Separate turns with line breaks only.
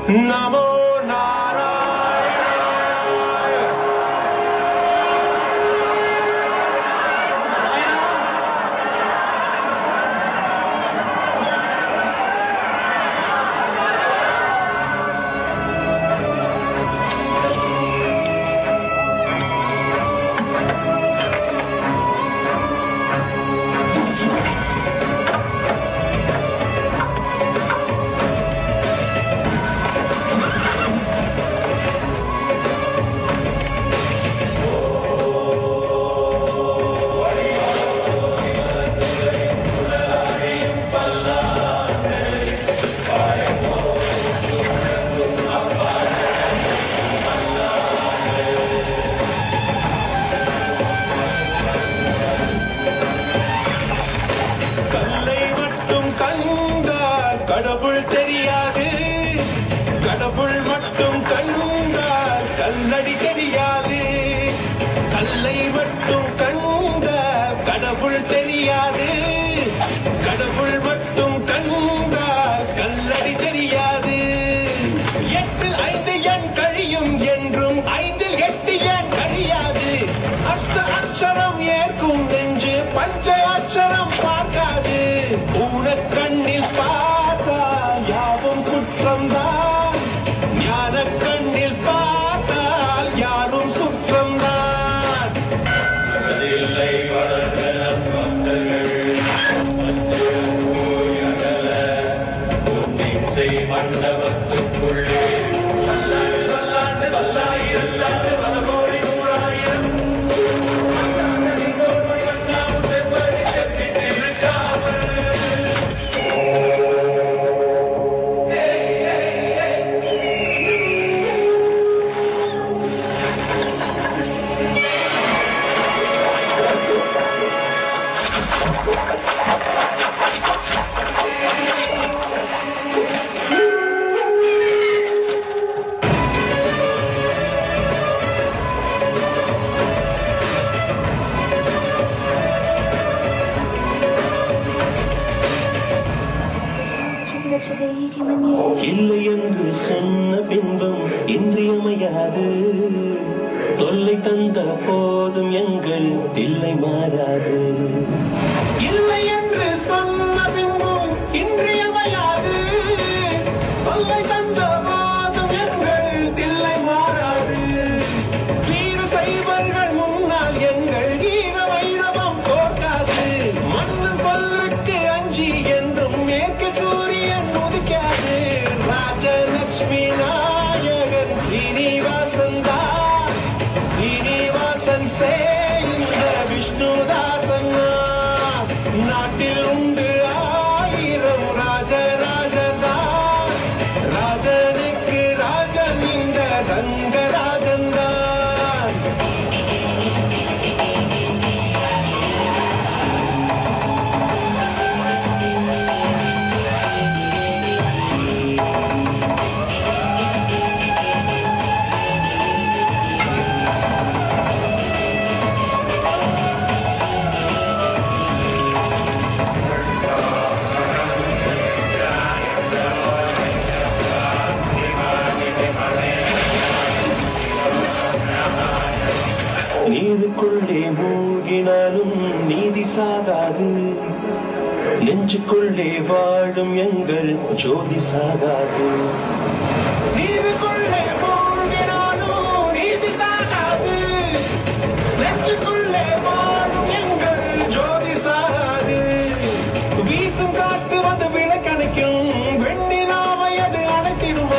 நமோ நாராயணாய கல்லை மட்டும் கண்டால் கடவுள் தெரியாது கடவுள் மட்டும் கண்டால் கல்லடி தெரியாது கல்லை மட்டும் கண்டால் கடவுள் தெரியாது கடவுள் மட்டும் கண்டால் கல்லடி தெரியாது எட்டில் ஐந்து எண் கழியும் என்றும் ஐந்தில் எட்டு எண் கழியாது அஷ்ட அக்ஷரம் ஏற்கும் நெஞ்சு பஞ்ச அக்ஷரம் பார்க்காது ஊனக்கண்ணில் பார்த்தா யாவும் குற்றம்தான் ஞான கண்ணில் பார்த்தால் யாரும் சுற்றம்தான்
மனதில்லை வளர்ந்த பக்தர்கள் மஞ்சள் போய் அகல பொன்னிசை மண்டபத்துக்குள்ளே பல்லாண்டு பல்லாண்டு பல்லாயிரத்தாண்டு பல கோடி நூறாயிரம் செவ்வடி செப்பிட்டு இருக்காமல்
இல்லை என்று சொன்ன பின்பும் இன்றியமையாது தொல்லை தந்த போதும் எங்கள் தில்லை மாறாது
இல்லை என்று சொன்ன பின்பும் இன்றியமையாது தொல்லை தந்த போதும் எங்கள் தில்லை மாறாது வீர சைவர்கள் முன்னால் எங்கள் வீர வைரவம் தோற்காது மன்னன் சொல்லுக்கு அஞ்சி என்றும் மேற்கு சூரியன் உதிக்காது ராஜலட்சுமி நாயகன் ஸ்ரீனிவாசன் தான் ஸ்ரீனிவாசன் சேந்த விஷ்ணுதாசன் நான். நாட்டில் உண்டு ஆயிரம் ராஜராஜதான் ராஜனுக்கு ராஜன் இந்த ரங்கராஜன் தான்
நீருக்குள்ளே மூழ்கினாலும் நீதி சாகாது நெஞ்சுக்குள்ளே வாழும் எங்கள் ஜோதி சாகாது
நீதிக்குள்ளே மூழ்கினாலும் நீதி சாகாது நெஞ்சுக்குள்ளே வாழும் எங்கள் ஜோதி சாகாது வீசும் காற்று வந்து விளக்கணைக்கும் வெண்ணிலாவை அது அணைத்திடுமா